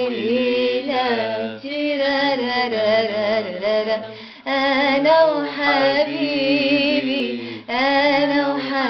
وليلة تيرارارارارارا أنا وحبيبي أنا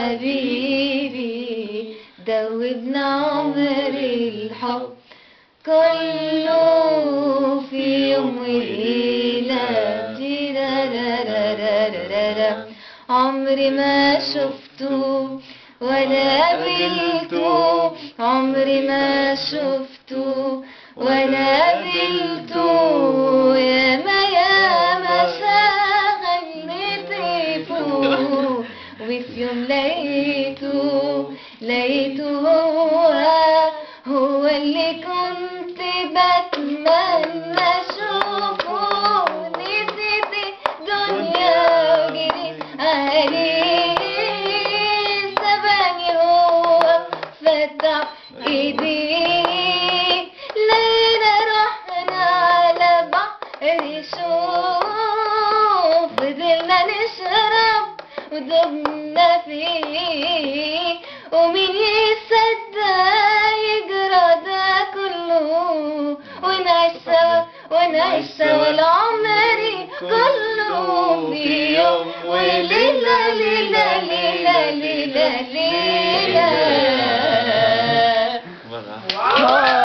وحبيبي دوبنا عمر الحب كله في يوم وليلة تيرارارارارارا عمري ما شفته ولا قابلته عمري ما شفته ولا قابلته ياما ياما شغلت طيفه وفي يوم لقيته لقيته هو هو اللي كنت بتمنى اشوفه نسيت الدنيا وجريت عليه سبقني هو فتح ايديه لقينا رحنا على بحر شوف فضلنا نشرب ودبنا فيه ومين يصدق يجرى ده كله ونعيش سوا ونعيش سوا العمر كله في يوم وليلة ليلة ليلة ليلة ليلة